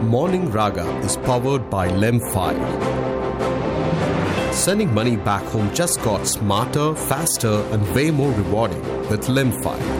Morning Raga is powered by Lem5. Sending money back home just got smarter, faster, and way more rewarding with Lem5.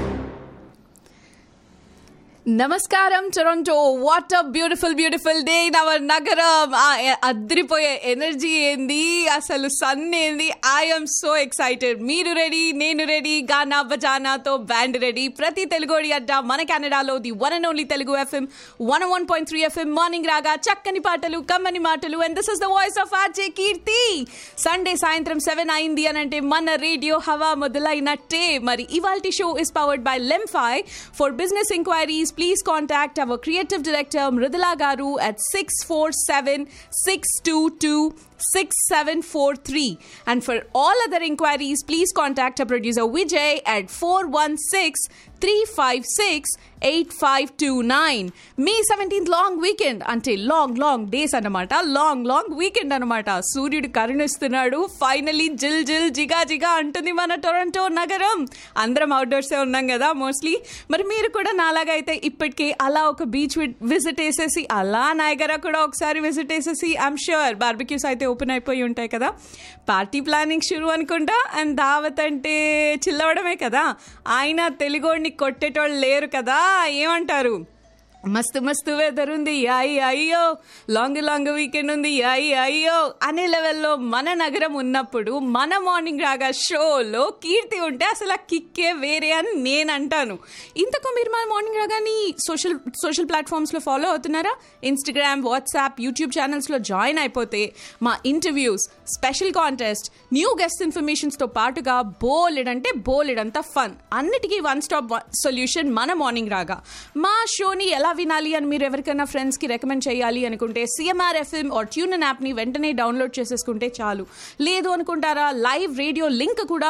నమస్కారం Toronto what a beautiful beautiful day in our నగరం ఆ ఎ- అద్రిపోయే energy ఏంది అసలు sun ఏంది I'm so excited మీరు ready నేను రెడీ గానా బజానాతో బ్యాండ్ రెడీ ప్రతి తెలుగోడి అడ్డ మన కెనడాలో the one and only Telugu FM one one point three FM morning Raga చక్కని పాటలు కమ్మని మాటలు and this is the voice of RJ Keerthi Sunday సాయంత్రం సెవెన్ అయింది అని అంటే మన రేడియో హవా మొదలైనట్టే మరి ఇవాల్టి show is powered by Lem5 for business inquiries please contact our creative director Mridula గారు at six four seven six two two 6743 and for all other inquiries please contact our producer Vijay at 416 356 8529 May seventeenth long weekend అంటే long long days అన్నమాట long long weekend అన్నమాట సూర్యుడు కరుణిస్తున్నాడు finally జిల్ జిల్ జిగా జిగా అంటుంది మన Toronto నగరం అందరం అవుట్డోర్సే ఉన్నాం కదా మోస్ట్లీ మరి మీరు కూడా నాలాగా అయితే ఇప్పటికే అలా ఒక బీచ్ విజిట్ వేసేసి అలా నాయగరా కూడా ఒకసారి విజిట్ వేసేసి ఐమ్ ష్యూర్ బార్బిక్యూస్ అయితే ఓపెన్ అయిపోయి ఉంటాయి కదా పార్టీ ప్లానింగ్ షురు అనుకుంటా అండ్ దావత్ అంటే చిల్లవడమే కదా ఆయన తెలుగోడిని కొట్టేటోళ్ళు లేరు కదా ఏమంటారు మస్తు మస్తు వెదర్ ఉంది అయ్యి అయ్యో లాంగ్ లాంగ్ వీకెండ్ ఉంది అయ్యి అయ్యో అనే లెవెల్లో మన నగరం ఉన్నప్పుడు మన మార్నింగ్ రాగా షోలో కీర్తి ఉంటే అసలు ఆ కిక్కే వేరే అని నేను అంటాను ఇంతకు మీరు మన మార్నింగ్ రాగాని సోషల్ సోషల్ ప్లాట్ఫామ్స్లో ఫాలో అవుతున్నారా ఇన్స్టాగ్రామ్ వాట్సాప్ యూట్యూబ్ ఛానల్స్లో జాయిన్ అయిపోతే మా interviews special contest new guest ఇన్ఫర్మేషన్స్తో పాటుగా బోలెడ్ అంటే బోలెడ్ అంతా ఫన్ అన్నిటికీ వన్ స్టాప్ సొల్యూషన్ మన మార్నింగ్ రాగా మా షోని ఎలా వినాలి అని మీరు ఎవరికైనా ఫ్రెండ్స్కి రికమెండ్ చేయాలి అనుకుంటే సిఎంఆర్ ఎఫ్ఎం ఆర్ ట్యూన్ యాప్ని వెంటనే డౌన్లోడ్ చేసేసుకుంటే చాలు లేదు అనుకుంటారా లైవ్ రేడియో లింక్ కూడా